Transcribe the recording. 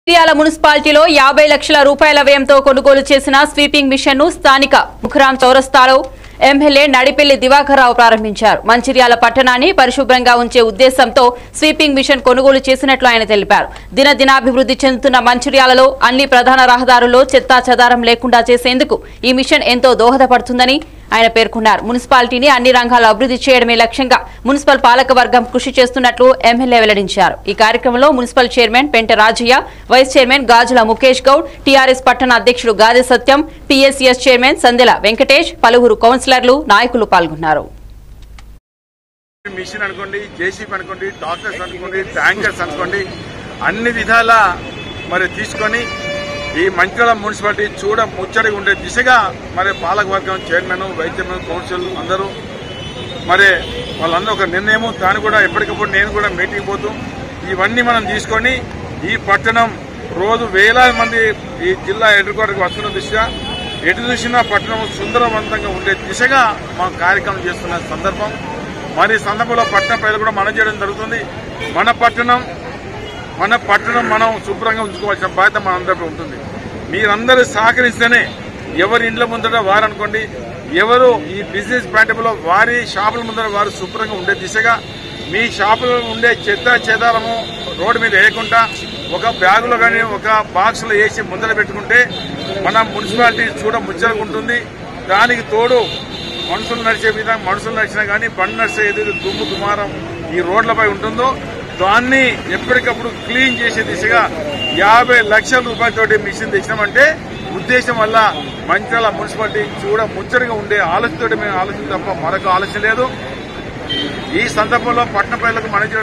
మంచిర్యాల మున్సిపాలిటీలో యాభై లక్షల రూపాయల వ్యయంతో కొనుగోలు చేసిన స్వీపింగ్ మిషన్ ను స్థానిక ముఖరాం చౌరస్తాలో ఎమ్మెల్యే నడిపెల్లి దివాకర్రావు ప్రారంభించారు మంచిర్యాల పట్టణాన్ని పరిశుభ్రంగా ఉంచే ఉద్దేశంతో స్వీపింగ్ మిషన్ కొనుగోలు చేసినట్లు ఆయన తెలిపారు దినదినాభివృద్ధి చెందుతున్న మంచిర్యాలలో అన్ని ప్రధాన రహదారుల్లో చెత్తా చెదారం లేకుండా చేసేందుకు ఈ మిషన్ ఎంతో దోహదపడుతుందని ఆయన పేర్కొన్నారు మున్సిపాలిటీని అన్ని రంగాల్లో అభివృద్ధి చేయడమే లక్ష్యంగా మున్సిపల్ పాలక వర్గం కృషి చేస్తున్నట్లు ఎమ్మెల్యే వెల్లడించారు ఈ కార్యక్రమంలో municipal chairman Penta Rajaiah vice chairman Gajula Mukesh Goud TRS పట్టణ అధ్యక్షుడు గాది సత్యం పీఎస్సీఎస్ చైర్మన్ సందెల వెంకటేష్ పలువురు కౌన్సిలర్లు నాయకులు పాల్గొన్నారు మిషన్ అనుకోండి జేసీబీ అనుకోండి డాక్టర్స్ అనుకోండి ట్యాంకర్స్ అనుకోండి అన్ని విధాల మరి తీసుకొని ఈ మంచిర్యాల మున్సిపాలిటీ చూడ ముచ్చడిగా ఉండే దిశగా మరి పాలకవర్గం చైర్మన్ వైస్ చైర్మన్ కౌన్సిల్ అందరూ మరి వాళ్ళందరూ ఒక నిర్ణయం దాన్ని కూడా ఎప్పటికప్పుడు నేను కూడా మీటింగ్ పోతూ ఇవన్నీ మనం తీసుకొని ఈ పట్టణం రోజు వేలాది మంది ఈ జిల్లా హెడ్ క్వార్టర్కి వస్తున్న దిశగా ఎటు చూసినా పట్టణం సుందరవంతంగా ఉండే దిశగా మనం కార్యక్రమం చేస్తున్న సందర్భం మరి ఈ సందర్భంలో పట్టణ ప్రజలు కూడా మనం చేయడం జరుగుతుంది మన పట్టణం మన పట్టణం మనం శుభ్రంగా ఉంచుకోవాల్సిన బాధ్యత మనందరిపై ఉంటుంది మీరందరూ సహకరిస్తేనే ఎవరి ఇండ్ల ముందర వారు అనుకోండి ఎవరు ఈ బిజినెస్ ప్లాంటబుల్లో వారి షాపుల ముందర వారు శుభ్రంగా ఉండే దిశగా మీ షాపులో ఉండే చెత్త చెదారము రోడ్డు మీద వేయకుండా ఒక బ్యాగులో కానీ ఒక బాక్స్లో వేసి ముందర పెట్టుకుంటే మన మున్సిపాలిటీ చూడ ముచ్చటగా ఉంటుంది దానికి తోడు మనుషులు నడిచే విధంగా మనుషులు నడిచినా కానీ బండి నడిచే ఏదైతే దుమ్ము దుమారం ఈ రోడ్లపై ఉంటుందో దాన్ని ఎప్పటికప్పుడు క్లీన్ చేసే దిశగా యాభై లక్షల రూపాయలతోటి మిషన్ తెచ్చినామంటే ఉద్దేశం వల్ల మంచిర్యాల మున్సిపాలిటీ చూడ ముచ్చటగా ఉండే ఆలోచనతో మేము ఆలోచన తప్ప మరొక ఆలోచన లేదు ఈ సందర్భంలో పట్టణ ప్రజలకు మన